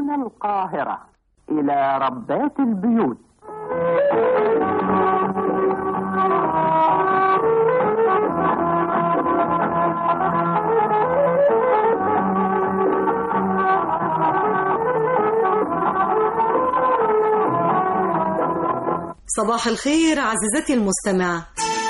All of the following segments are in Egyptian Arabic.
من القاهرة إلى ربات البيوت صباح الخير عزيزتي المستمعة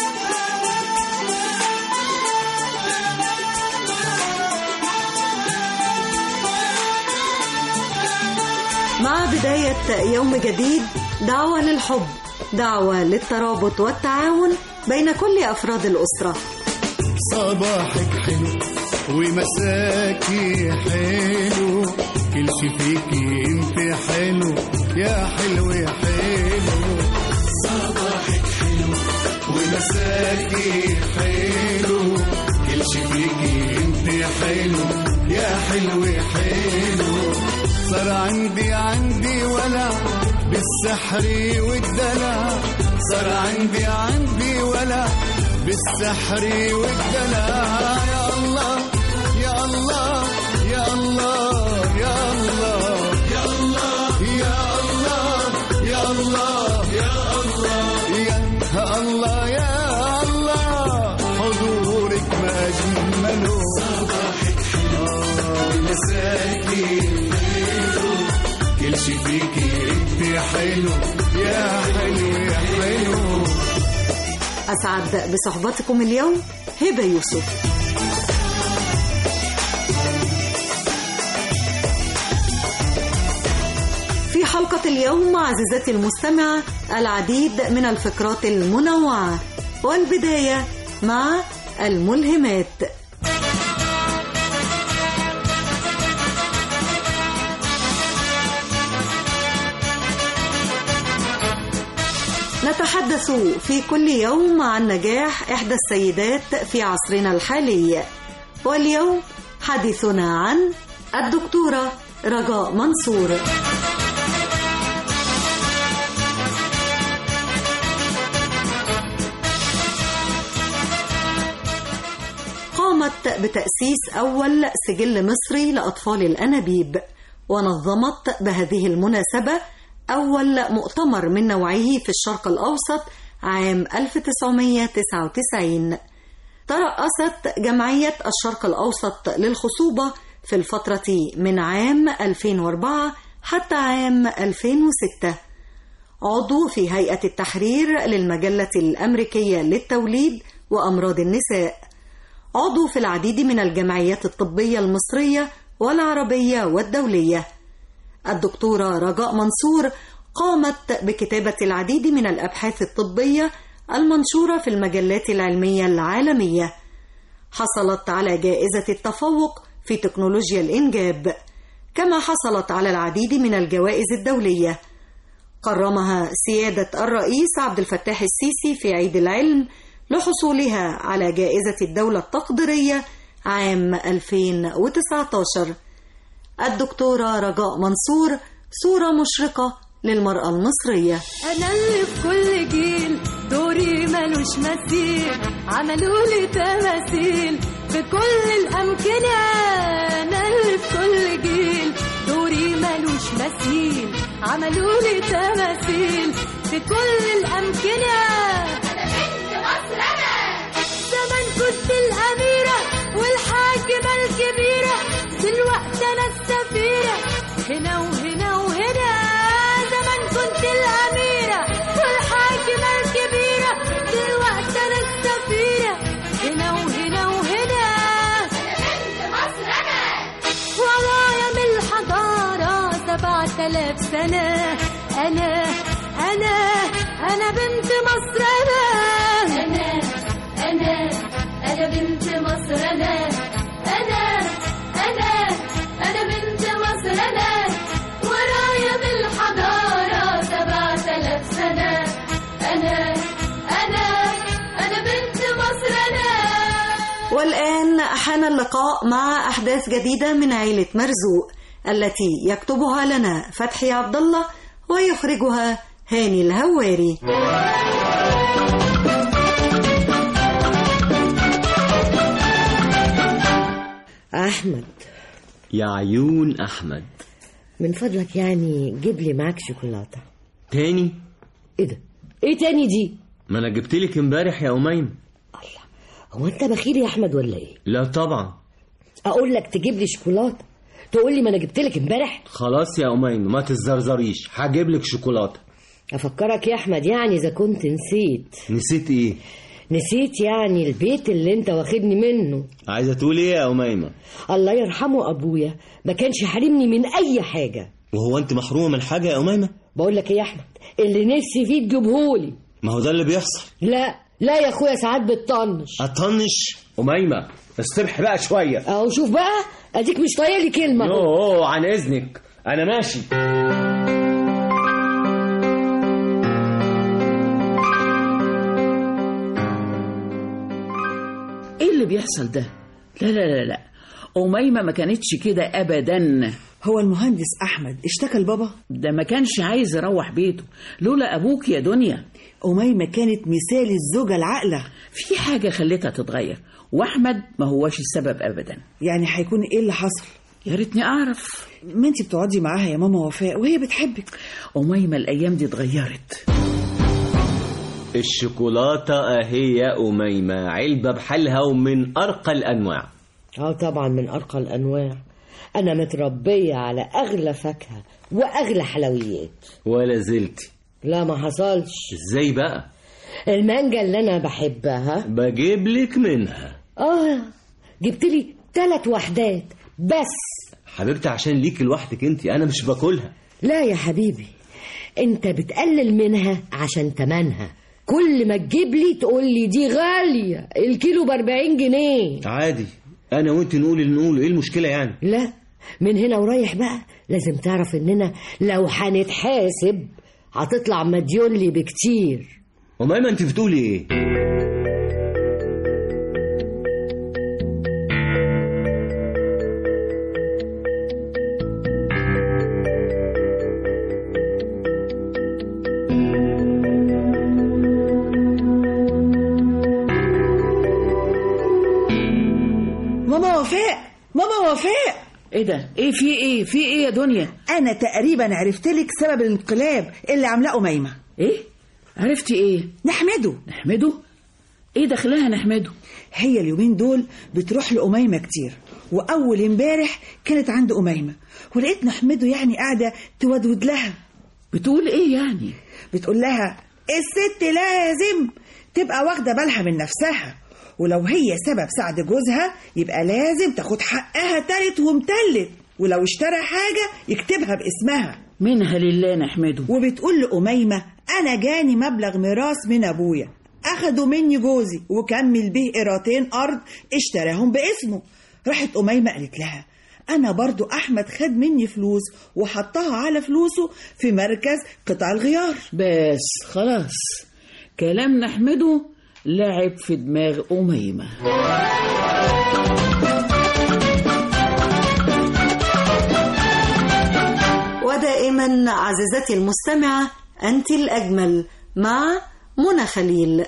مع بداية يوم جديد دعوة للحب دعوة للترابط والتعاون بين كل أفراد الأسرة صباحك حلو ومساكي حلو كل شي فيكي انت حلو يا حلو يا حلو صباحك حلو ومساكي حلو كل شي فيكي انت حلو يا حلو يا حلو صار عندي عندي ولا بالسحر والدلع صار عندي عندي ولا بالسحر والدلع يا الله يا الله يا الله يا الله يا الله يا الله يا الله يا الله يا الله يا الله حضورك ما أجمله صباحك حلو مساكي حلو كل شي فيكي انت حلو يا حلو يا حلو أسعد بصحبتكم اليوم هبة يوسف في حلقة اليوم عزيزتي المستمعة العديد من الفقرات المنوعة والبداية مع الملهمات نتحدث في كل يوم عن نجاح إحدى السيدات في عصرنا الحالي واليوم حديثنا عن الدكتورة رجاء منصور قامت بتأسيس أول سجل مصري لأطفال الأنابيب ونظمت بهذه المناسبة أول مؤتمر من نوعه في الشرق الأوسط عام 1999 ترأست جمعية الشرق الأوسط للخصوبة في الفترة من عام 2004 حتى عام 2006 عضو في هيئة التحرير للمجلة الأمريكية للتوليد وأمراض النساء عضو في العديد من الجمعيات الطبية المصرية والعربية والدولية الدكتورة رجاء منصور قامت بكتابة العديد من الأبحاث الطبية المنشورة في المجلات العلمية العالمية حصلت على جائزة التفوق في تكنولوجيا الإنجاب كما حصلت على العديد من الجوائز الدولية كرمها سيادة الرئيس عبد الفتاح السيسي في عيد العلم لحصولها على جائزة الدولة التقديرية عام 2019 الدكتورة رجاء منصور صورة مشرقة للمرأة المصرية أنا اللي في كل جيل دوري ملوش مثيل عملوا لي تماثيل في كل الأمكنة أنا اللي في كل جيل دوري ملوش مثيل عملوا لي تماثيل في كل الأمكنة أنا بنت مصر أنا زمان كنت الأميرة والحاكمة الكبيرة دلوقتي أنا السفيرة هنا وهنا وهنا زمان كنت الأميرة والحاكمة الكبيرة دلوقتي أنا السفيرة هنا وهنا وهنا أنا بنت مصر أنا ورايا من الحضارة سبعة آلاف سنة أنا أنا أنا بنت مصر أنا أنا أنا أنا بنت مصر أنا أنا أنا أنا بنت مصر أنا ورايا من الحضارة سبعة آلاف سنة أنا أنا أنا بنت مصر أنا والآن حان اللقاء مع أحداث جديدة من عيلة مرزوق التي يكتبها لنا فتحي عبد الله ويخرجها هاني الهواري أحمد يا عيون أحمد من فضلك يعني جيب لي معاك شوكولاته تاني ايه ده ايه تاني دي ما انا جبت لك امبارح يا اميمه هو انت بخيل يا احمد ولا ايه لا طبعا اقول لك تجيب لي شوكولاته تقول لي ما انا جبت لك امبارح خلاص يا اميمه ما تزرزريش هجيب لك شوكولاته افكرك يا احمد يعني اذا كنت نسيت نسيت ايه نسيت يعني البيت اللي انت واخدني منه عايزه تقول ايه يا اميمه الله يرحمه ابويا ما كانش حارمني من اي حاجه وهو انت محرومه من حاجه يا اميمه بقول لك ايه يا احمد اللي نفسي فيه تجيبهولي ما هو ده اللي بيحصل لا لا يا اخويا ساعات بتطنش اطنش اميمه استرح بقى شويه اهو شوف بقى اديك مش طايق لي كلمه أهو. اوه عن اذنك انا ماشي ايه اللي بيحصل ده لا لا لا لا أميمة ما كانتش كده أبدا هو المهندس أحمد اشتكى لبابا ده ما كانش عايز يروح بيته لولا أبوك يا دنيا أميمة كانت مثال الزوجة العاقلة في حاجة خلتها تتغير وأحمد ما هوش السبب أبدا يعني هيكون إيه اللي حصل يا ريتني أعرف ما انت بتقعدي معاها يا ماما وفاء وهي بتحبك أميمة الأيام دي اتغيرت الشوكولاته اهي يا اميمه علبه بحالها ومن ارقى الانواع اه طبعا من ارقى الانواع انا متربيه على اغلى فاكهه واغلى حلويات ولا زلتي لا ما حصلش ازاي بقى المانجا اللي انا بحبها بجيب لك منها اه جبت لي ثلاث وحدات بس حبيبتي عشان ليك لوحدك انت انا مش باكلها لا يا حبيبي انت بتقلل منها عشان تمنها كل ما تجيب لي تقول لي دي غاليه الكيلو ب 40 جنيه عادي انا وانت نقول اللي نقوله ايه المشكله يعني لا من هنا ورايح بقى لازم تعرف اننا لو هنتحاسب هتطلع مديون لي بكتير اميمه انت بتقولي ايه ماما وفاء ماما وفاء ايه ده ايه في ايه في ايه يا دنيا أنا تقريبا عرفت لك سبب الانقلاب اللي عاملاه أميمة ايه عرفتي ايه نحمده نحمده ايه دخلها نحمده هي اليومين دول بتروح لأميمة كتير وأول امبارح كانت عند أميمة ولقيت نحمده يعني قاعدة تودود لها بتقول ايه يعني بتقول لها الست لازم تبقى واخدة بالها من نفسها ولو هي سبب سعد جوزها يبقى لازم تاخد حقها تالت ومتلت ولو اشترى حاجة يكتبها باسمها منها لله نحمده وبتقول لأميمة أنا جاني مبلغ ميراث من أبويا أخدوا مني جوزي وكمل بيه قيراتين أرض اشتراهم باسمه راحت أميمة قالت لها أنا برضو أحمد خد مني فلوس وحطها على فلوسه في مركز قطع الغيار بس خلاص كلام نحمده لعب في دماغ أميمة ودائما عزيزتي المستمعة أنت الأجمل مع منى خليل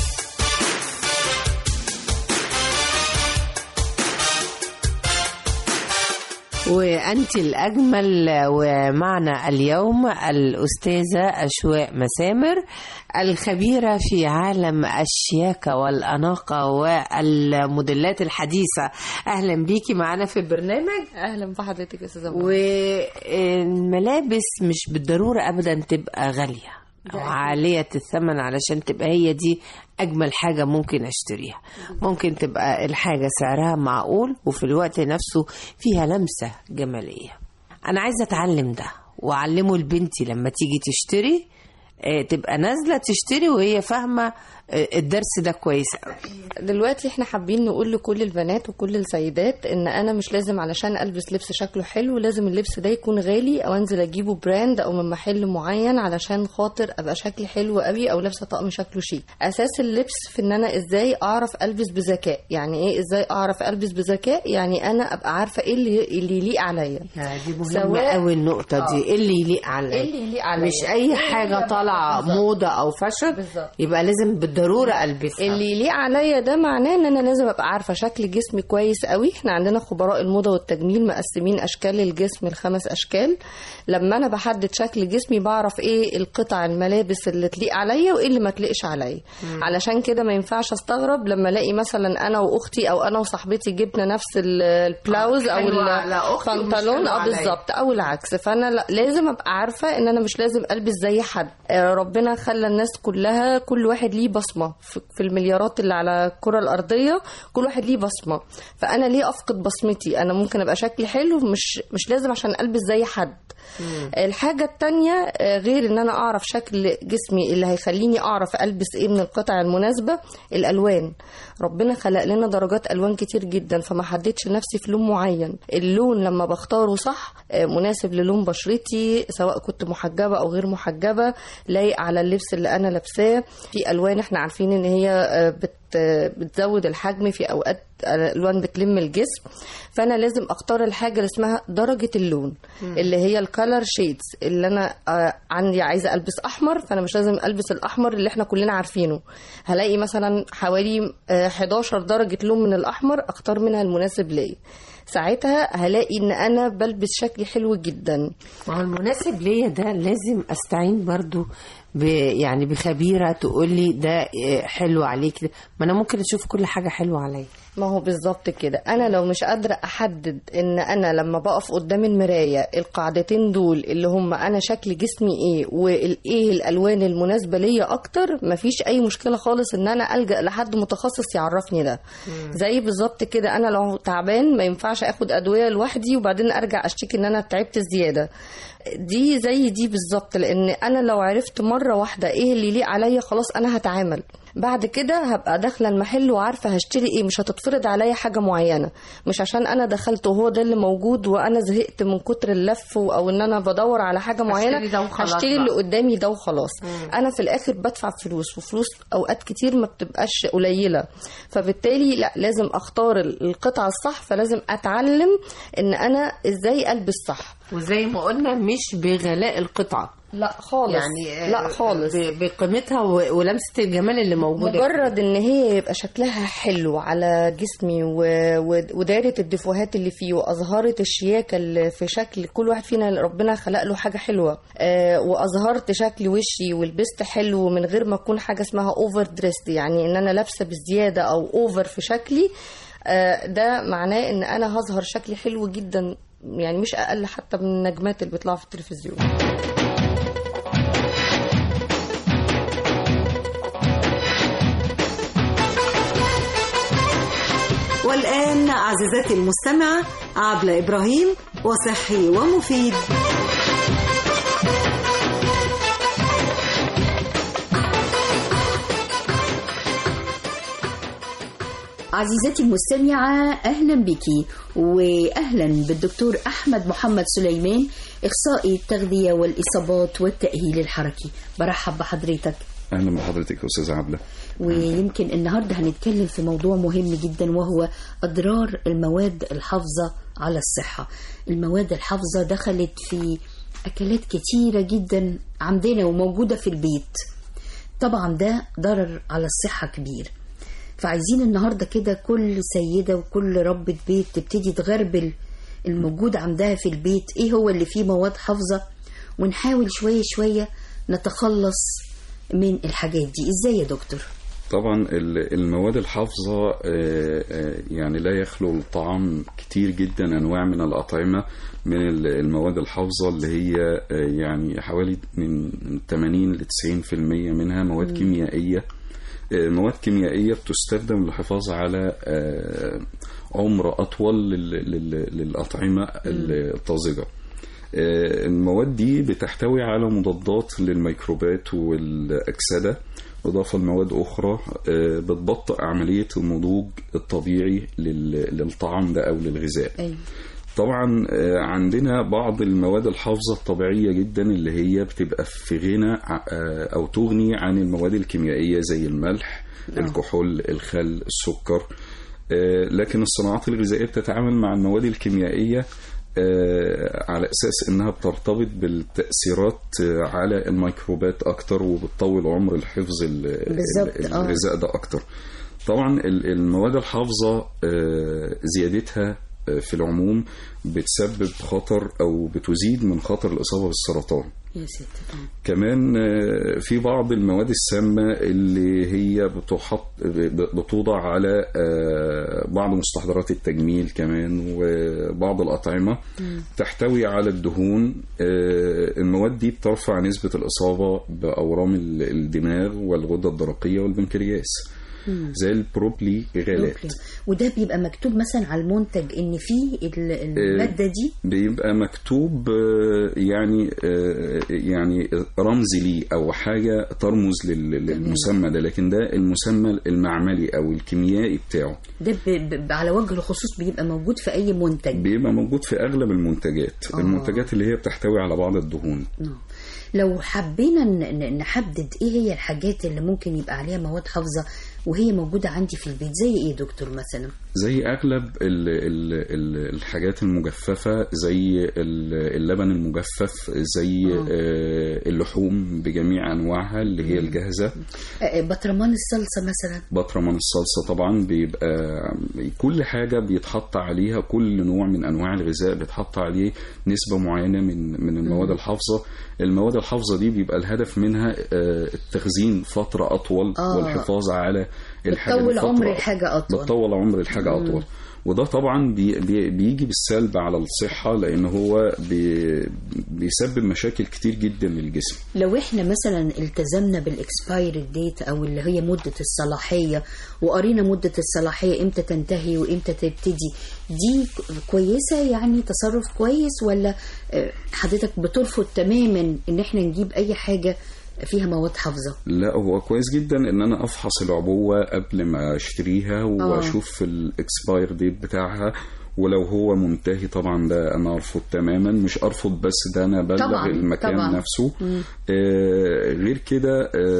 وأنت الأجمل ومعنا اليوم الأستاذة أشواء مسامر الخبيرة في عالم الشياكة والأناقة والموديلات الحديثة أهلا بيكي معنا في البرنامج اهلا بحضرتك يا استاذه منى. والملابس مش بالضرورة أبدا تبقى غالية أو عالية الثمن علشان تبقى هي دي أجمل حاجة ممكن أشتريها ممكن تبقى الحاجة سعرها معقول وفي الوقت نفسه فيها لمسة جمالية أنا عايزة أتعلم ده وأعلمه لبنتي لما تيجي تشتري آه، تبقى نازلة تشتري وهي فاهمة آه، الدرس ده كويس قوي دلوقتي احنا حابين نقول لكل البنات وكل السيدات ان انا مش لازم علشان البس لبس شكله حلو لازم اللبس ده يكون غالي او انزل اجيبه براند او من محل معين علشان خاطر ابقى شكلي حلو قوي او لابسه طقم شكله شيك اساس اللبس في ان انا ازاي اعرف البس بذكاء يعني ايه ازاي اعرف البس بذكاء يعني انا ابقى عارفه ايه اللي اللي يليق عليا دي مهمة سواء- قوي النقطة دي إيه اللي يليق عليا ايه اللي يليق عليا مش أي إيه حاجة اللي- طالعة بالظبط. موضة أو فاشن بالظبط. يبقى لازم بالضرورة بالضروره البسها اللي يليق عليا ده معناه ان انا لازم ابقى عارفه شكل جسمي كويس قوي احنا عندنا خبراء الموضه والتجميل مقسمين اشكال الجسم لخمس اشكال لما انا بحدد شكل جسمي بعرف ايه القطع الملابس اللي تليق عليا وايه اللي ما تليقش عليا علشان كده ما ينفعش استغرب لما الاقي مثلا انا واختي او انا وصاحبتي جبنا نفس ال- البلاوز او حلوة على أختي ومش البنطلون حلوة اه عليا. بالظبط او العكس فانا لا لازم ابقى عارفه ان انا مش لازم البس زي حد آه، ربنا خلى الناس كلها كل واحد ليه بصمه في في المليارات اللي على الكره الارضيه كل واحد ليه بصمه فانا ليه افقد بصمتي انا ممكن ابقى شكلي حلو مش مش لازم عشان البس زي حد الحاجة التانية آه، غير ان انا اعرف شكل جسمي اللي هيخليني اعرف البس ايه من القطع المناسبة الالوان ربنا خلق لنا درجات الوان كتير جدا فما حددش نفسي في لون معين اللون لما بختاره صح آه، مناسب للون بشرتي سواء كنت محجبة او غير محجبة لايق على اللبس اللي انا لابساه في الوان احنا عارفين ان هي آه، بت بتزود الحجم في اوقات الالوان بتلم الجسم فانا لازم اختار الحاجه اللي اسمها درجه اللون اللي هي الكالر شيدز اللي انا آه، عندي عايزه البس احمر فانا مش لازم البس الاحمر اللي احنا كلنا عارفينه هلاقي مثلا حوالي آه، 11 درجه لون من الاحمر اختار منها المناسب ليا ساعتها هلاقي ان انا بلبس شكلي حلو جدا ما هو المناسب ليا ده لازم استعين برضو ب يعني بخبيره تقول لي ده آه، حلو عليك ده. ما انا ممكن اشوف كل حاجه حلوه عليا ما هو بالظبط كده انا لو مش قادره احدد ان انا لما بقف قدام المرايه القاعدتين دول اللي هم انا شكل جسمي ايه وايه الالوان المناسبه ليا اكتر مفيش اي مشكله خالص ان انا الجا لحد متخصص يعرفني ده زي بالظبط كده انا لو تعبان ما ينفعش اخد ادويه لوحدي وبعدين ارجع اشتكي ان انا تعبت زياده دي زي دي بالظبط لان انا لو عرفت مره واحده ايه اللي يليق عليا خلاص انا هتعامل بعد كده هبقى داخله المحل وعارفه هشتري ايه مش هتتفرض عليا حاجه معينه مش عشان انا دخلت وهو ده اللي موجود وانا زهقت من كتر اللف او ان انا بدور على حاجه معينه هشتري ده وخلاص هشتري بقى. اللي قدامي ده وخلاص انا في الاخر بدفع فلوس وفلوس اوقات كتير ما بتبقاش قليله فبالتالي لا لازم اختار القطعه الصح فلازم اتعلم ان انا ازاي البس صح وزي ما قلنا مش بغلاء القطعه لا خالص يعني آه، لا خالص ب- بقيمتها و- ولمسه الجمال اللي موجوده مجرد ان هي يبقى شكلها حلو على جسمي و... و... ودارت الدفوهات اللي فيه واظهرت الشياكه اللي في شكل كل واحد فينا ربنا خلق له حاجه حلوه آه واظهرت شكل وشي ولبست حلو من غير ما اكون حاجه اسمها اوفر دريست يعني ان انا لابسه بزياده او اوفر في شكلي آه ده معناه ان انا هظهر شكلي حلو جدا يعني مش اقل حتى من النجمات اللي بيطلعوا في التلفزيون والآن عزيزتي المستمعة عبلة إبراهيم وصحي ومفيد عزيزتي المستمعة أهلا بك وأهلا بالدكتور أحمد محمد سليمان إخصائي التغذية والإصابات والتأهيل الحركي برحب بحضرتك اهلا بحضرتك يا استاذه عبله ويمكن النهاردة هنتكلم في موضوع مهم جدا وهو أضرار المواد الحافظة على الصحة المواد الحافظة دخلت في أكلات كتيرة جدا عندنا وموجودة في البيت طبعا ده ضرر على الصحة كبير فعايزين النهاردة كده كل سيدة وكل ربة بيت تبتدي تغربل الموجود عندها في البيت ايه هو اللي فيه مواد حافظة ونحاول شوية شوية نتخلص من الحاجات دي ازاي يا دكتور طبعا ال- المواد الحافظه آه، آه، يعني لا يخلو الطعام كتير جدا انواع من الاطعمه من ال- المواد الحافظه اللي هي آه، يعني حوالي من 80 ل 90% منها مواد مم. كيميائيه آه، مواد كيميائيه بتستخدم للحفاظ على آه، عمر اطول لل- لل- للاطعمه الطازجه آه، المواد دي بتحتوي على مضادات للميكروبات والأكسدة إضافة لمواد أخرى آه، بتبطئ عملية النضوج الطبيعي لل- للطعام ده أو للغذاء أيوة. طبعا آه، عندنا بعض المواد الحافظة الطبيعية جدا اللي هي بتبقى في غنى ع- آه، أو تغني عن المواد الكيميائية زي الملح نعم. الكحول الخل السكر آه، لكن الصناعات الغذائية بتتعامل مع المواد الكيميائية آه، على اساس انها بترتبط بالتاثيرات آه، على الميكروبات اكتر وبتطول عمر الحفظ ال- بالظبط، ال- آه. الغذاء ده اكتر طبعا ال- المواد الحافظه آه، زيادتها آه، في العموم بتسبب خطر او بتزيد من خطر الاصابه بالسرطان يا ستي كمان آه، في بعض المواد السامة اللي هي بتحط ب- بتوضع على آه، بعض مستحضرات التجميل كمان وبعض الأطعمة تحتوي على الدهون آه، المواد دي بترفع نسبة الإصابة بأورام ال- الدماغ والغدة الدرقية والبنكرياس مم. زي البروبلي غالات وده بيبقى مكتوب مثلا على المنتج ان فيه ال- الماده دي بيبقى مكتوب آه، يعني آه، يعني رمز ليه او حاجه ترمز لل- للمسمى ده لكن ده المسمى المعملي او الكيميائي بتاعه ده ب... ب... على وجه الخصوص بيبقى موجود في اي منتج بيبقى موجود في اغلب المنتجات آه. المنتجات اللي هي بتحتوي على بعض الدهون لو حبينا ن- ن- نحدد ايه هي الحاجات اللي ممكن يبقى عليها مواد حافظه وهي موجوده عندي في البيت زي ايه دكتور مثلا زي اغلب ال ال ال الحاجات المجففه زي ال- اللبن المجفف زي آه، اللحوم بجميع انواعها اللي هي الجاهزه آه، بطرمان الصلصه مثلا بطرمان الصلصة طبعا بيبقى كل حاجة بيتحط عليها كل نوع من أنواع الغذاء بيتحط عليه نسبة معينة من من المواد الحافظة المواد الحافظة دي بيبقى الهدف منها آه، التخزين فترة أطول آه. والحفاظ على الحاجة بتطول لفترة- عمر الحاجه اطول بتطول عمر الحاجة مم. أطول وده طبعا بي بي بيجي بالسلب على الصحة لأن هو بي بيسبب مشاكل كتير جدا للجسم لو احنا مثلا التزمنا بالاكسبايري ديت او اللي هي مده الصلاحيه وقرينا مده الصلاحيه امتى تنتهي وامتى تبتدي دي كويسه يعني تصرف كويس ولا آه، حضرتك بترفض تماما ان احنا نجيب اي حاجه فيها مواد حافظه لا هو كويس جدا ان انا افحص العبوه قبل ما اشتريها واشوف الاكسباير ديت بتاعها ولو هو منتهي طبعا ده انا ارفض تماما مش ارفض بس ده انا ابلغ طبعاً، المكان طبعاً. نفسه مم. آه غير كده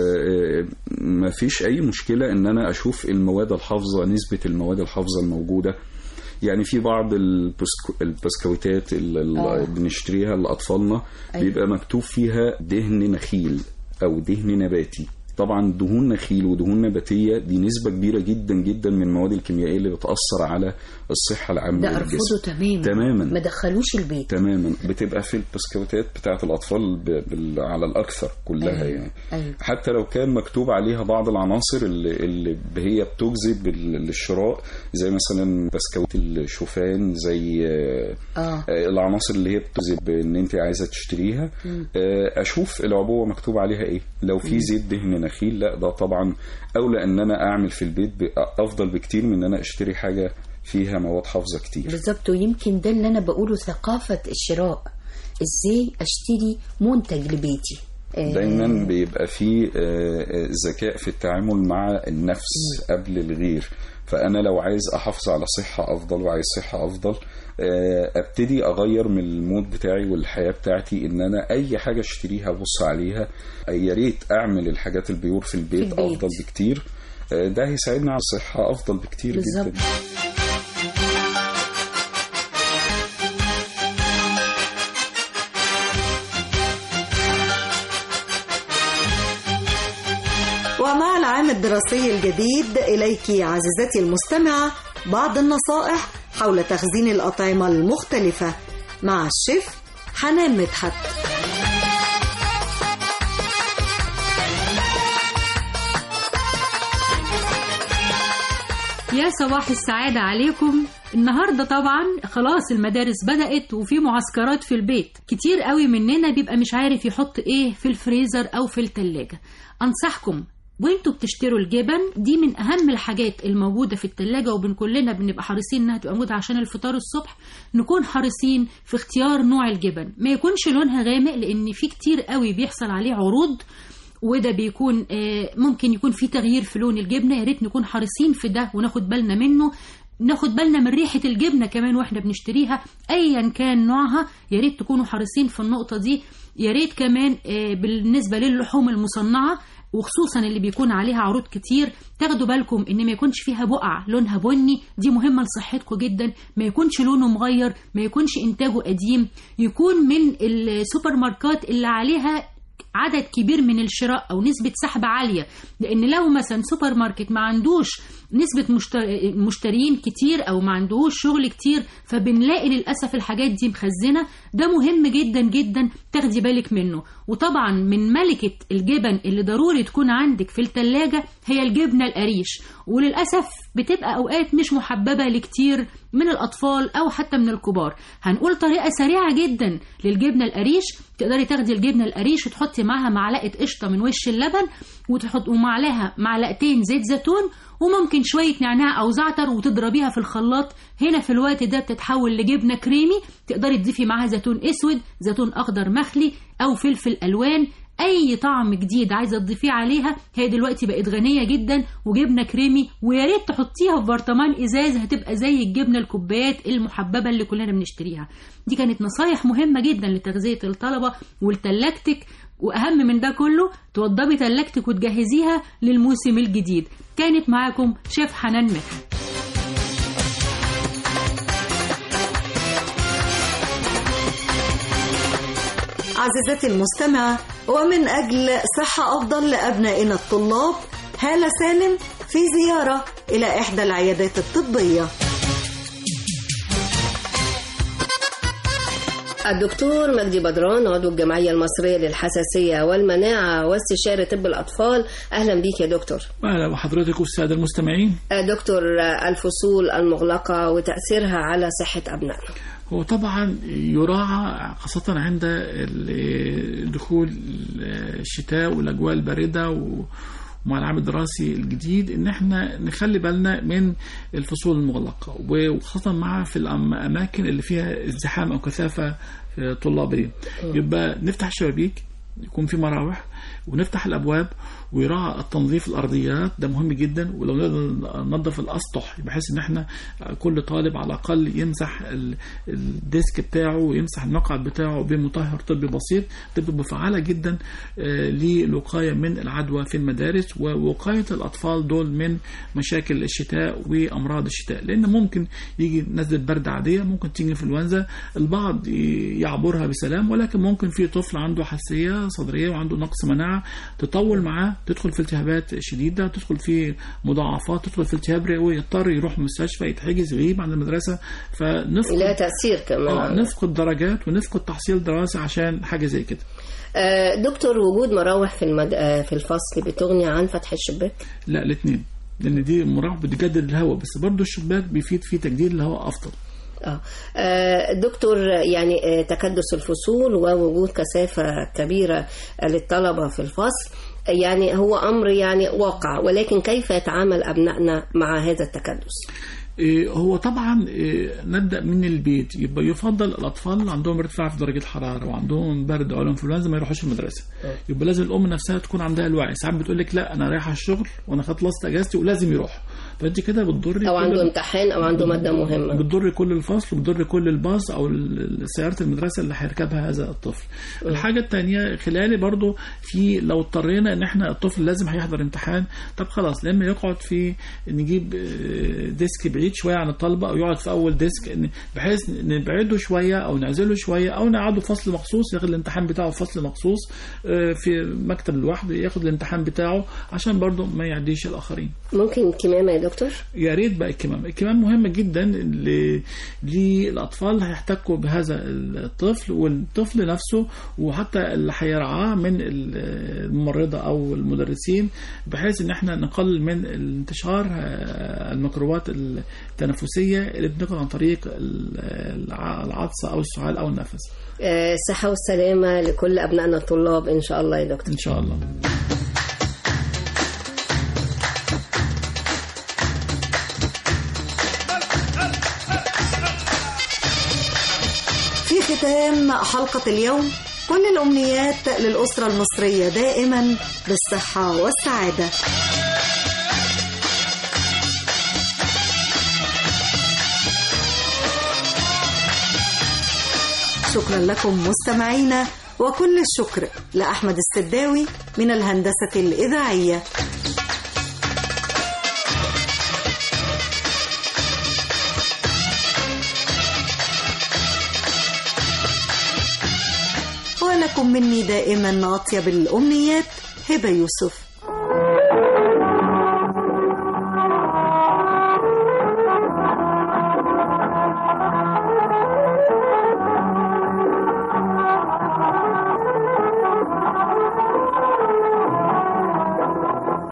آه آه، مفيش اي مشكله ان انا اشوف المواد الحافظه نسبه المواد الحافظه الموجوده يعني في بعض البسكو... البسكويتات اللي آه. بنشتريها لاطفالنا أيوة. بيبقى مكتوب فيها دهن نخيل او دهن نباتي طبعا دهون نخيل ودهون نباتيه دي نسبه كبيره جدا جدا من المواد الكيميائيه اللي بتاثر على الصحه العامه ده للجسم ارفضه تماما تماما ما دخلوش البيت تماما بتبقى في البسكويتات بتاعه الاطفال ب... بال... على الاكثر كلها أيوة. يعني ايوه حتى لو كان مكتوب عليها بعض العناصر اللي, اللي هي بتجذب ال- للشراء زي مثلا بسكويت الشوفان زي آه، اه آه، العناصر اللي هي بتجذب ان انت عايزه تشتريها مم. آه، اشوف العبوه مكتوب عليها ايه لو في زيت دهن نخيل لا ده طبعا اولى ان انا اعمل في البيت ب- افضل بكتير من ان انا اشتري حاجه فيها مواد حافظه كتير بالظبط ويمكن ده اللي انا بقوله ثقافه الشراء ازاي اشتري منتج لبيتي آه، دايما بيبقى في آه، آه، ذكاء في التعامل مع النفس قبل الغير فانا لو عايز احافظ على صحه افضل وعايز صحه افضل آه، ابتدي اغير من المود بتاعي والحياه بتاعتي ان انا اي حاجه اشتريها ابص عليها آه، يا ريت اعمل الحاجات البيور في البيت, في البيت. افضل بكتير آه، ده هيساعدني على الصحه افضل بكتير بالظبط. جدا ومع العام الدراسي الجديد إليك عزيزتي المستمعة بعض النصائح حول تخزين الأطعمة المختلفة مع الشيف حنان مدحت يا صباح السعادة عليكم النهاردة طبعا خلاص المدارس بدأت وفي معسكرات في البيت كتير قوي مننا بيبقى مش عارف يحط ايه في الفريزر او في التلاجة انصحكم وانتوا بتشتروا الجبن دي من اهم الحاجات الموجودة في التلاجة وبن كلنا بنبقى حريصين انها تبقى موجودة عشان الفطار الصبح نكون حريصين في اختيار نوع الجبن ما يكونش لونها غامق لان في كتير قوي بيحصل عليه عروض وده بيكون آه، ممكن يكون في تغيير في لون الجبنه يا ريت نكون حريصين في ده وناخد بالنا منه ناخد بالنا من ريحه الجبنه كمان واحنا بنشتريها ايا كان نوعها يا ريت تكونوا حريصين في النقطه دي يا ريت كمان آه، بالنسبه للحوم المصنعه وخصوصا اللي بيكون عليها عروض كتير تاخدوا بالكم ان ما يكونش فيها بقع لونها بني دي مهمه لصحتكم جدا ما يكونش لونه مغير ما يكونش انتاجه قديم يكون من السوبر ماركات اللي عليها عدد كبير من الشراء او نسبه سحب عاليه لان لو مثلا سوبر ماركت ما عندوش نسبه مشتر- مشترين كتير او ما عندوش شغل كتير فبنلاقي للاسف الحاجات دي مخزنه ده مهم جدا جدا تاخدي بالك منه وطبعا من ملكه الجبن اللي ضروري تكون عندك في التلاجة هي الجبنه القريش وللاسف بتبقى اوقات مش محببه لكتير من الاطفال او حتى من الكبار هنقول طريقه سريعه جدا للجبنه القريش تقدري تاخدي الجبنه القريش وتحطي معاها معلقه قشطه من وش اللبن وتحط ومعلقها معلقتين زيت زيتون وممكن شويه نعناع او زعتر وتضربيها في الخلاط هنا في الوقت ده بتتحول لجبنه كريمي تقدري تضيفي معاها زيتون اسود زيتون اخضر مخلي او فلفل الوان اي طعم جديد عايزه تضيفيه عليها هي دلوقتي بقت غنيه جدا وجبنه كريمي ويا ريت تحطيها في برطمان ازاز هتبقى زي الجبنه الكوبايات المحببه اللي كلنا بنشتريها دي كانت نصايح مهمه جدا لتغذيه الطلبه ولتلاجتك واهم من ده كله توضبي تلاجتك وتجهزيها للموسم الجديد كانت معاكم شيف حنان مدحت عزيزتي المستمعة ومن أجل صحة أفضل لأبنائنا الطلاب هالة سالم في زيارة إلى إحدى العيادات الطبية الدكتور مجدي بدران عضو الجمعية المصرية للحساسية والمناعة واستشارة طب الأطفال أهلا بيك يا دكتور أهلا بحضرتك والسادة المستمعين دكتور الفصول المغلقة وتأثيرها على صحة أبنائنا هو طبعا يراعى خاصة عند ال- دخول الشتاء والأجواء الباردة و ومع العام الدراسي الجديد ان احنا نخلي بالنا من الفصول المغلقه وخاصه مع في الاماكن اللي فيها ازدحام او كثافه طلابيه يبقى نفتح الشبابيك يكون في مراوح ونفتح الابواب ويراعى التنظيف الارضيات ده مهم جدا ولو نقدر ننظف الاسطح بحيث ان احنا كل طالب على الاقل يمسح ال- الديسك بتاعه ويمسح المقعد بتاعه بمطهر طبي بسيط ده بتبقى فعاله جدا آه، للوقايه من العدوى في المدارس ووقايه الاطفال دول من مشاكل الشتاء وامراض الشتاء لان ممكن يجي نزله برد عاديه ممكن تيجي انفلونزا البعض ي- يعبرها بسلام ولكن ممكن في طفل عنده حساسيه صدريه وعنده نقص مناعه تطول معاه تدخل في التهابات شديده تدخل في مضاعفات تدخل في التهاب رئوي يضطر يروح مستشفى يتحجز يغيب عن المدرسه فنفقد لها تأثير كمان آه نفقد درجات ونفقد تحصيل دراسي عشان حاجه زي كده آه، دكتور وجود مراوح في المد... آه، في الفصل بتغني عن فتح الشباك لا الاثنين لان دي مراوح بتجدد الهواء بس برضو الشباك بيفيد في تجديد الهواء افضل آه. آه، دكتور يعني آه، تكدس الفصول ووجود كثافة كبيرة آه، للطلبة في الفصل آه، يعني هو أمر يعني واقع ولكن كيف يتعامل أبنائنا مع هذا التكدس؟ إيه، هو طبعا إيه، نبدا من البيت يبقى يفضل الاطفال اللي عندهم ارتفاع في درجه الحراره وعندهم برد او انفلونزا ما يروحوش المدرسه يبقى لازم الام نفسها تكون عندها الوعي ساعات بتقول لك لا انا رايحه الشغل وانا خلصت اجازتي ولازم يروح فانت كده بتضري أو كل- عنده امتحان أو عنده مادة مهمة بتضر كل الفصل وبتضر كل الباص او ال- سياره المدرسه اللي هيركبها هذا الطفل الحاجه الثانيه خلالي برضو في لو اضطرينا ان احنا الطفل لازم هيحضر امتحان طب خلاص لما يقعد في نجيب آه، ديسك بعيد شويه عن الطلبه او يقعد في اول ديسك إن- بحيث نبعده شويه او نعزله شويه او نقعده في فصل مخصوص ياخد الامتحان بتاعه في فصل مخصوص آه، في مكتب لوحده ياخد الامتحان بتاعه عشان برضو ما يعديش الاخرين ممكن كمامة يا دكتور؟ يا ريت بقى الكمام الكمام مهمة جدا ل- للأطفال اللي هيحتكوا بهذا الطفل والطفل نفسه وحتى اللي هيرعاه من الممرضة أو المدرسين بحيث إن احنا نقلل من انتشار آه، الميكروبات التنفسية اللي بتنقل عن طريق الع- العطس أو السعال أو النفس آه، الصحة والسلامة لكل أبنائنا الطلاب إن شاء الله يا دكتور إن شاء الله في ختام حلقة اليوم كل الأمنيات للأسرة المصرية دائما بالصحة والسعادة شكرا لكم مستمعينا وكل الشكر لأحمد السداوي من الهندسة الإذاعية ولكم مني دائما أطيب الأمنيات هبة يوسف